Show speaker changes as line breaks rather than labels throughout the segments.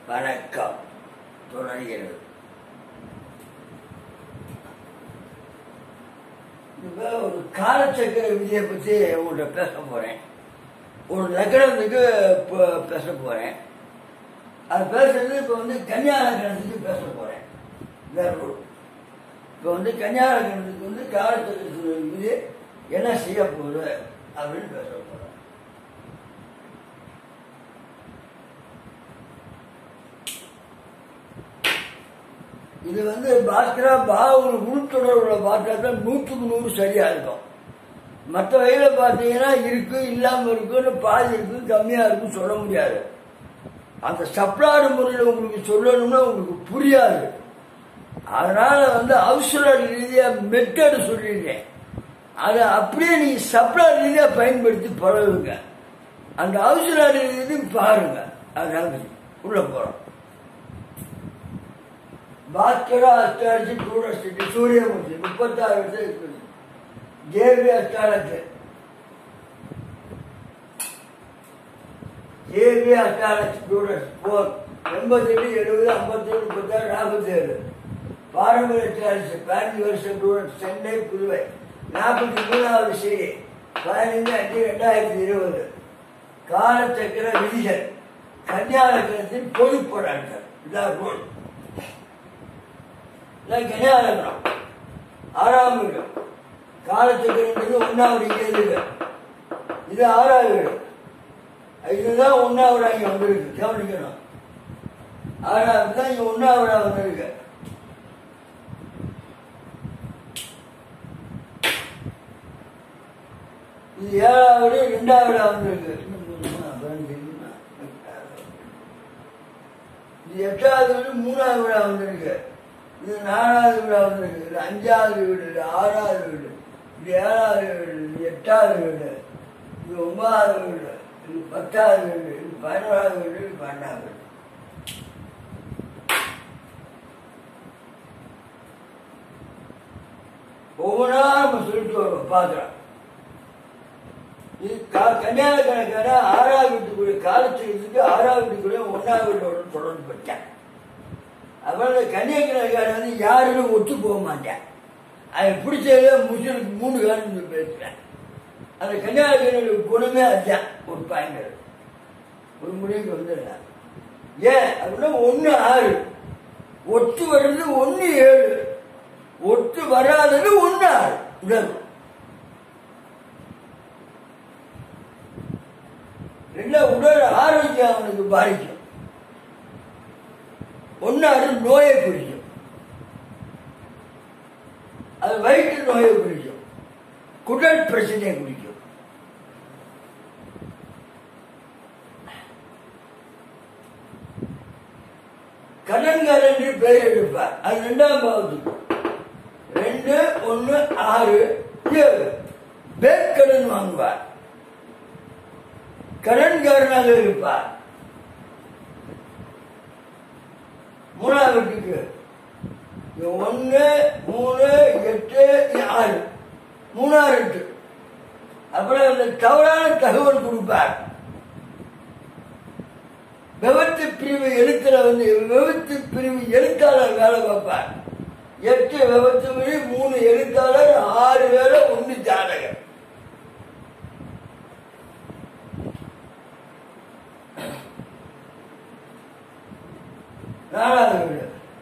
வணக்கம் தொடர்கிறது இப்போ ஒரு காலச்சக்கர விதியை பற்றி உங்கள்கிட்ட பேச போகிறேன் ஒரு லக்கணத்துக்கு இப்போ பேச போகிறேன் அது பேசுறது இப்போ வந்து கன்னியா லக்கணத்துக்கு பேச போகிறேன் வேற ஒரு இப்போ வந்து கன்னியா லக்கணத்துக்கு வந்து காலச்சக்கர விதி என்ன செய்ய போகுது அப்படின்னு பேச போகிறேன் இது வந்து பாஸ்கரா பாவூர் உள்தொடர்புல பார்த்தா தான் நூற்றுக்கு நூறு சரியா இருக்கும் மற்ற வகையில் பார்த்தீங்கன்னா இருக்கு இல்லாமல் இருக்குன்னு பாதி இருக்கு கம்மியா இருக்குன்னு சொல்ல முடியாது அந்த சப்ளாடு முறையில் உங்களுக்கு சொல்லணும்னா உங்களுக்கு புரியாது அதனால வந்து அவசர ரீதியா மெத்தடு சொல்லியிருக்கேன் அதை அப்படியே நீங்க சப்ளாடு ரீதியா பயன்படுத்தி பழகுங்க அந்த அவசர ரீதி பாருங்க அதான் உள்ள போறோம் பாஸ்கரா அஸ்ட்ராலஜி டூரிஸ்ட் சூரியமூர்த்தி முப்பத்தாறு வருஷம் இருக்குது JP astrology JP astrology tourist போர் எண்பத்தெட்டு எழுபது ஐம்பத்தேழு முப்பத்தாறு நாற்பத்தேழு பாரம்பரிய அஸ்ட்ராலஜி பதினஞ்சு வருஷம் டூரிஸ்ட் சென்னை புதுவை நாற்பத்தி மூணாவது செய்தி பதினைந்து அஞ்சு ரெண்டாயிரத்தி இருபது காலச்சக்கர விதிகள் கன்னியாலக்கணத்தின் பொது போராட்டம் இதான் ரூல் கன்னியாலக்கணம் ஆறாம் வீடு காலச்சக்கரன்றது ஒன்னாவது இங்கே இருக்கு இது ஆறாவது வீடு இதுதான் ஒன்னாவது இங்க வந்திருக்கு கவனிக்கணும் ஆறாவது தான் இங்க ஒன்னாவது வந்திருக்கு இது ஏழாவது ரெண்டாவது வந்திருக்கு இது எட்டாவது வீடு மூணாவது விழா வந்திருக்கு இது நாலாவது விழா வந்திருக்கு இது அஞ்சாவது வீடு இது ஆறாவது வீடு இது ஏழாவது வீடு இது எட்டாவது வீடு இது ஒன்பதாவது வீடு இது பத்தாவது வீடு இது பதினோராவது வீடு இது பன்னெண்டாவது வீடு ஒவ்வொன்றா நம்ம சொல்லிட்டு வருவோம் பார்க்கலாம் இது கன்னியாகுமரி கணக்கான ஆறாவது வீட்டுக்குரிய காலச்சேரத்துக்கு ஆறாவது வீட்டுக்குரிய ஒன்றாவது வீட்டோட தொடர்பு பட்டேன் அதனால கன்னியாகுமரிக்காரன் வந்து யாருன்னு ஒத்து போக மாட்டேன் அவன் பிடிச்சதே முஸ்லிமுக்கு மூணு காரணம் பேசுறேன் அந்த கன்னியாகுமரியோட குணமே அதுதான் ஒரு பாயிண்ட் ஒரு முடிவுக்கு வந்துடுறேன் ஏன் அப்படின்னா ஒன்று ஆறு ஒத்து வர்றது ஒன்று ஏழு ஒத்து வராதது ஒன்று ஆறு உடல் ரெண்டா உடல் ஆரோக்கியம் அவனுக்கு பாதிக்கும் ஒன்னாறு நோயை குறிக்கும் அது வயிற்று நோயை குறிக்கும் குடல் பிரச்சனையை குறிக்கும் கடன்கார் என்று பெயர் எடுப்பார் அது ரெண்டாம் பாவத்துக்கு ரெண்டு ஒன்னு ஆறு ஏழு பேக் கடன் வாங்குவார் கடன்காரனாக இருப்பார் மூணாவது வீட்டுக்கு ஒன்னு மூணு எட்டு ஆறு மூணாறு எட்டு அப்புறம் அந்த தவறான தகவல் கொடுப்பார் விபத்து பிரிவு எழுத்துல வந்து விபத்து பிரிவு எழுத்தாளர் வேலை பார்ப்பார் எட்டு விபத்து பிரிவு மூணு எழுத்தாளர் ஆறு வேலை ஒன்னு ஜாதகர் நாலாவது வீடு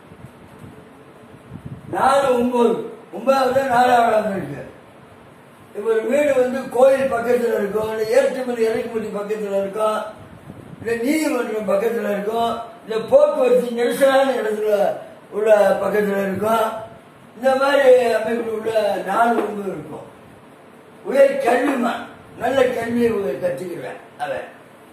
நாலு ஒன்பது ஒன்பதாவது நாலாவது இருக்கு இப்ப ஒரு வீடு வந்து கோயில் பக்கத்துல இருக்கும் இல்லை ஏற்றுமதி இறக்குமதி பக்கத்துல இருக்கும் இல்லை நீதிமன்றம் பக்கத்துல இருக்கும் இல்லை போக்குவரத்து நெரிசலான இடத்துல உள்ள பக்கத்துல இருக்கும் இந்த மாதிரி அமைப்பில் உள்ள நாலு ஒன்பது இருக்கும் உயர் கல்விமான் நல்ல கல்வியை கற்றுக்கிறேன் அவன்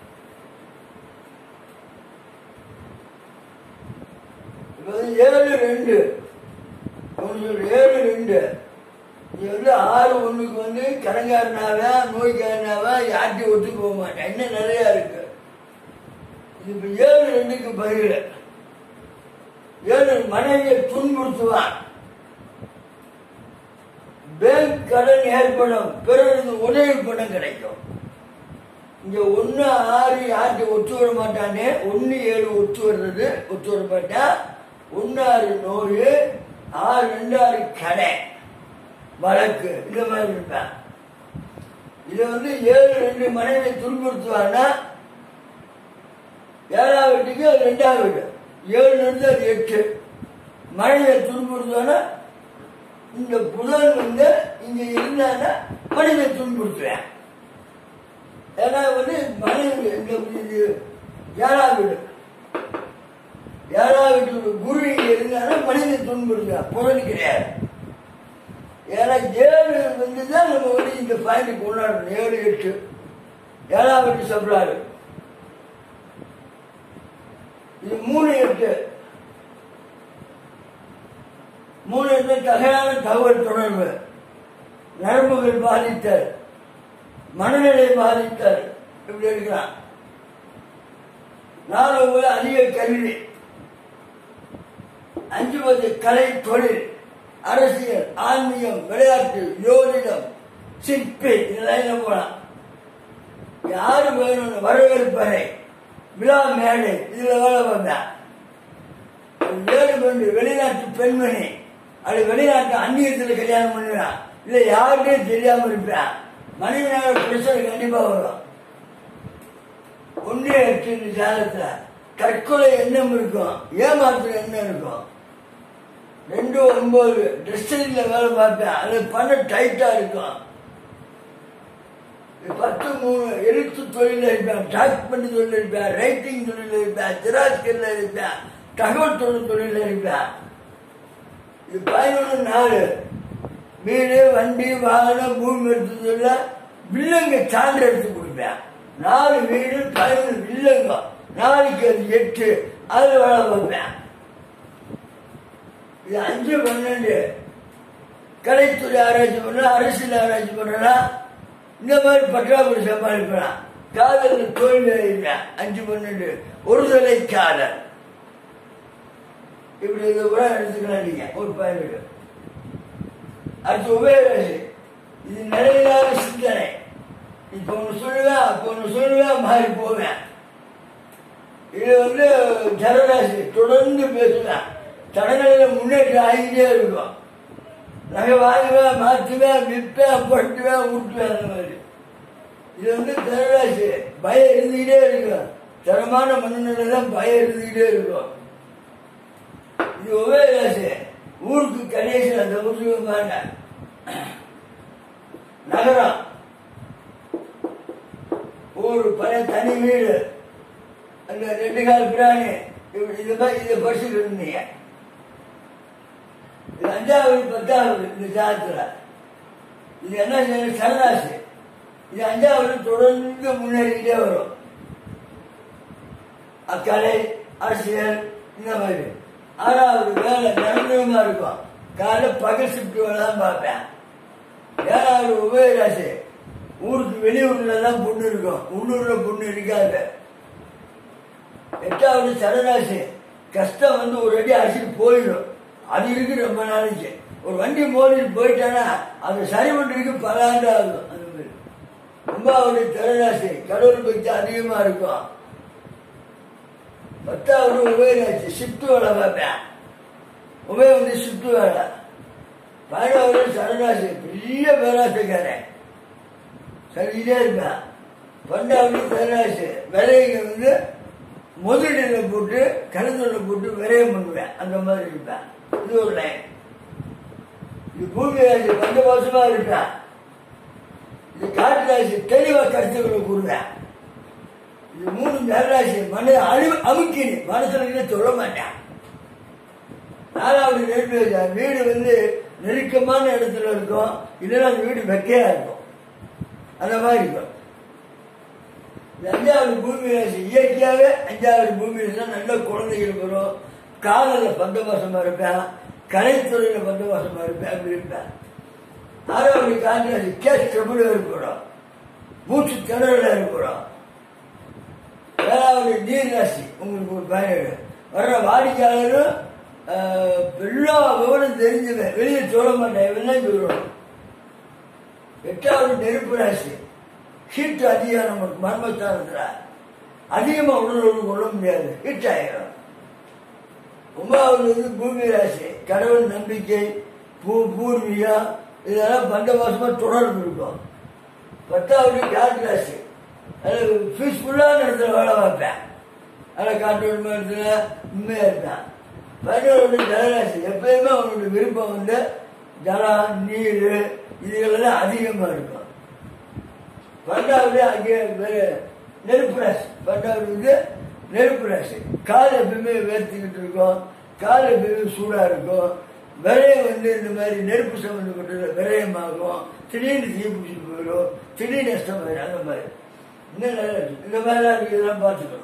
இப்போ வந்து ஏழு ரெண்டு ஒன்று ஏழு ரெண்டு நீ வந்து ஆறு ஒண்ணுக்கு வந்து கடங்காரனாவா நோய்க்காரனாவா யார்ட்டையும் ஒத்து போக மாட்டேன் இன்னும் நிறைய இருக்கு இது இப்ப ஏழு ரெண்டுக்கு பதில் ஏழு மனைவியை துன்புறுத்துவான் பேங்க் கடன் ஏற்படும் பிறகு உதவி பணம் கிடைக்கும் இங்க ஒண்ணு ஆறு யாருக்கு ஒத்து வர மாட்டானே ஒண்ணு ஏழு ஒத்து வர்றது ஒத்து வர மாட்டான் ஒண்ணு ஆறு நோய் ஆறு ரெண்டு ஆறு கடை வழக்கு இந்த மாதிரி இருப்பேன் இதை வந்து ஏழு ரெண்டு மனைவி துன்புறுத்துவான்னா ஏழாவது வீட்டுக்கு அது ரெண்டாவது வீடு ஏழு இருந்து அது எட்டு மனைவியை துன்புறுத்துவானா இந்த புதன் வந்து இங்க இருந்தான்னா மனைவியை துன்புறுத்துவேன் ஏன்னா வந்து மனைவி இந்த இது ஏழாவது வீடு ஏழாவது வீட்டு குரு இங்க இருந்தானா மனிதனை துன்புறுத்துவேன் புதன் கிடையாது ஏன்னா ஏழு வந்து தான் நம்ம வந்து இந்த பாயிண்ட் கொண்டாடணும் ஏழு எட்டு ஏழாம் வீட்டு சப்ளாரு இது மூணு எட்டு மூணு எட்டு தகையான தகவல் தொடர்பு நரம்புகள் பாதித்தல் மனநிலை பாதித்தல் இப்படி இருக்கிறான் நாலு போது அதிக கல்வி அஞ்சு பத்து கலை தொழில் அரசியல் ஆன்மீகம் விளையாட்டு யோனிடம் சிற்பி இதெல்லாம் போலாம் யாரு வேணும் வரவேற்பறை விழா மேடை இதுல வேலை வந்தான் ஏழு பெண்ணு வெளிநாட்டு பெண்மணி அது வெளிநாட்டு அந்நியத்தில் கல்யாணம் பண்ணுறான் இல்ல யாருக்கே தெரியாம இருப்பான் மனைவியான பிரச்சனை கண்டிப்பா வரும் ஒன்றே எட்டு இந்த ஜாதகத்துல தற்கொலை எண்ணம் இருக்கும் ஏமாத்துற எண்ணம் இருக்கும் ரெண்டு ஒன்பது டிஸ்ட்ரிக்ட்ல வேலை பார்த்தேன் அது பண்ண டைட்டா இருக்கும் பத்து மூணு எழுத்து தொழில இருப்பேன் டாக்குமெண்ட் தொழில் இருப்பேன் ரைட்டிங் தொழில் இருப்பேன் திராட்சையில் இருப்பேன் தகவல் தொழில் தொழில் இருப்பேன் இது பதினொன்று நாலு வீடு வண்டி வாகனம் பூமி எடுத்ததுல வில்லங்க சான்று எடுத்து கொடுப்பேன் நாலு வீடு பதினொன்று வில்லங்க நாளைக்கு அது எட்டு அது வேலை பார்ப்பேன் இது அஞ்சு பன்னெண்டு கலைத்துறை ஆராய்ச்சி பண்ண அரசியல் ஆராய்ச்சி பண்ணனா இந்த மாதிரி பற்றாக்குறை சமாளிப்பேன் காதல் தோல்வி அடைகிறேன் அஞ்சு பன்னெண்டு ஒரு தலை காதல் இப்படி இதை கூட எடுத்துக்கலாம் நீங்க ஒரு பதினெட்டு அடுத்து உபயோகம் இது நிலையில்லாத சிந்தனை இப்ப ஒன்று சொல்லுவேன் அப்போ ஒன்று சொல்லுவேன் மாறி போவேன் இது வந்து ஜனராசி தொடர்ந்து பேசுவேன் தடங்களில் முன்னேற்றம் ஆகிட்டே இருக்கும் நகை வாங்குவேன் மாற்றுவேன் விற்பேன் பட்டுவேன் ஊட்டுவேன் அந்த மாதிரி இது வந்து தரராசி பயம் இருந்துகிட்டே இருக்கும் தரமான மனநிலை தான் பயம் இருந்துகிட்டே இருக்கும் இது ஒரே ராசி ஊருக்கு கணேச அந்த ஊருக்கு நகரம் ஒரு பழைய தனி வீடு அந்த ரெண்டு கால் பிராணி இப்படி இது மாதிரி இதை படிச்சுட்டு இருந்தீங்க இது அஞ்சாவது பத்தாவது இந்த ஜாதத்துல இது என்ன செய்யணும் சரணாசி இது அஞ்சாவது தொடர்ந்து முன்னேறிக்கிட்டே வரும் அக்கலை அரசியல் இந்த மாதிரி ஆறாவது வேலை நிரந்தரமா இருக்கும் காலைல பகல் ஷிஃப்ட் வேலை தான் பார்ப்பேன் ஏழாவது உபயராசி ஊருக்கு வெளியூர்ல தான் பொண்ணு இருக்கும் உள்ளூர்ல பொண்ணு இருக்காது எட்டாவது சரணாசி கஷ்டம் வந்து ஒரு அடி அடிச்சுட்டு போயிடும் அது இருக்கு ரொம்ப நாளைக்கு ஒரு வண்டி மோதிட்டு போயிட்டானா அது சரி பண்றதுக்கு பல ஆண்டு ஆகும் அந்த மாதிரி ஒன்பதாவது திறனாசி கடவுள் பக்தி அதிகமா இருக்கும் பத்தாவது உபயராசி ஷிஃப்ட் வேலை பார்ப்பேன் உபய வந்து ஷிஃப்ட் வேலை பதினாவது சரணாசி பெரிய பேராசைக்காரன் சரியிலே இருப்பேன் பன்னெண்டாவது சரணாசி விலைங்க வந்து முதலீடுல போட்டு கருத்துல போட்டு விரயம் பண்ணுவேன் அந்த மாதிரி இருப்பேன் இது ஒரு லைன் இது பூமி ராசி பஞ்ச வருஷமா இருப்பேன் இது காட்டு ராசி தெளிவா கருத்துக்களை கூறுவேன் இது மூணு மேலராசி மன அழு அமுக்கினி மனசுல சொல்ல மாட்டேன் நாலாவது நெருப்பு வீடு வந்து நெருக்கமான இடத்துல இருக்கும் இல்லைன்னா அந்த வீடு வெக்கையா இருக்கும் அந்த மாதிரி இருக்கும் இந்த அஞ்சாவது பூமி ராசி இயற்கையாகவே அஞ்சாவது பூமி ராசி நல்ல குழந்தைகள் வரும் காதலில் பந்தவாசமா இருப்பேன் கலைத்துறையில பந்தவாசமா இருப்பேன் அப்படி இருப்பேன் ஆறாவது காந்திராசி கேஸ் ட்ரபிள் ஏற்படும் மூச்சு திணறல ஏற்படும் ஏழாவது நீர் ராசி உங்களுக்கு ஒரு பயனீடு வர்ற வாடிக்கையாளரும் ஆஹ், எல்லா விவரம் தெரிஞ்சவன் வெளியே சொல்ல மாட்டேன் இவெல்லாம் சொல்லணும் எட்டாவது நெருப்பு ராசி ஹீட் அதிகம் நமக்கு மர்மஸ்தானத்துல அதிகமா உடல் கொள்ள முடியாது ஹீட் ஆயிடும் ஒன்பதாவது வந்து பூமி ராசி கடவுள் நம்பிக்கை பூ பூர்வீகம் இதெல்லாம் பண்ட மாசமா தொடர்பு இருக்கும் பத்தாவது காட்டு ராசி அது பீஸ்ஃபுல்லான இடத்துல வேலை பார்ப்பேன் அதில் காட்டு இடத்துல உண்மையாக இருப்பேன் பதினோரு ஜலராசி எப்பயுமே அவனுடைய விருப்பம் வந்து ஜலம் நீர் இதுகளெல்லாம் அதிகமாக இருக்கும் பன்னெண்டாவது அங்கே வேறு நெருப்பு ராசி பன்னெண்டாவது வந்து நெருப்பு ராசி கால் எப்பயுமே வேர்த்திக்கிட்டு இருக்கும் கால் எப்பயுமே சூடாக இருக்கும் விரயம் வந்து இந்த மாதிரி நெருப்பு சம்மந்தப்பட்டது விரயமாகும் திடீர்னு தீ பிடிச்சிட்டு போயிடும் திடீர் நஷ்டம் ஆயிடும் அந்த மாதிரி இன்னும் நல்லா இருக்கு இந்த மாதிரிலாம் இருக்கு இதெல்லாம் பார்த்துக்கணும்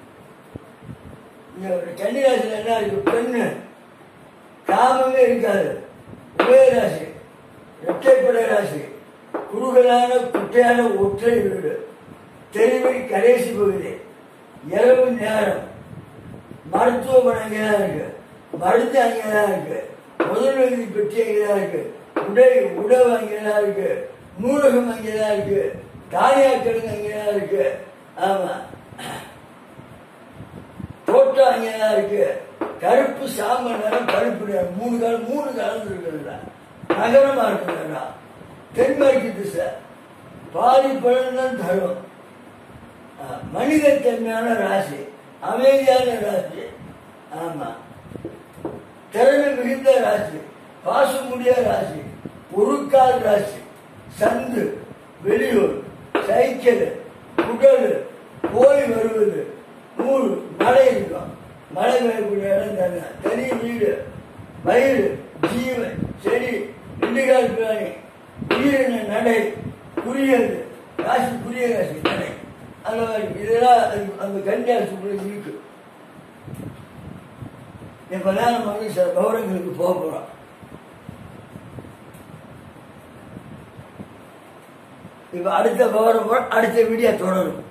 இந்த கன்னிராசியில் என்ன இருக்கு பெண்ணு காமமே இருக்காது உபய ராசி இரட்டைப்படை ராசி குறுகலான குட்டையான ஒற்றை வீடு தெருவை கடைசி பகுதி இரவு நேரம் மருத்துவமனை அங்கேதான் இருக்கு மருந்து அங்கேதான் இருக்கு முதல் வங்கி பெட்டி அங்கேதான் இருக்கு உடை உணவு அங்கேதான் இருக்கு நூலகம் அங்கேதான் இருக்கு தானியாக்கிழங்கு அங்கேதான் இருக்கு ஆமா தோட்டம் அங்கேதான் இருக்கு கருப்பு சாம்பல் நிறம் கருப்பு நிறம் மூணு காலம் மூணு கலந்து இருக்குதுடா நகரமா இருக்குதுடா தென்மேற்கு திசை பாதி பலன் தான் தரும் ஆ, மனிதத்தன்மையான ராசி அமைதியான ராசி ஆமா திறமை மிகுந்த ராசி பாசமுடிய ராசி பொருட்கால் ராசி சந்து வெளியூர் சைக்கிள் குடல் போய் வருவது நூல் மழை இருக்கும் மழை பெய்யக்கூடிய இடம் தானே தனி வீடு வயிறு ஜீவன் செடி ரெண்டுகால் பிராணி உயிரின நடை புரியது ராசி புரிய ராசி நடை அந்த மாதிரி இதெல்லாம் அது- அந்த கன்னியாசுக்குள்ள இருக்கு இப்பதான் நம்ம வந்து சில கௌரவங்களுக்கு போக போறோம் இப்ப அடுத்த கௌரவம் அடுத்த வீடியோ தொடரும்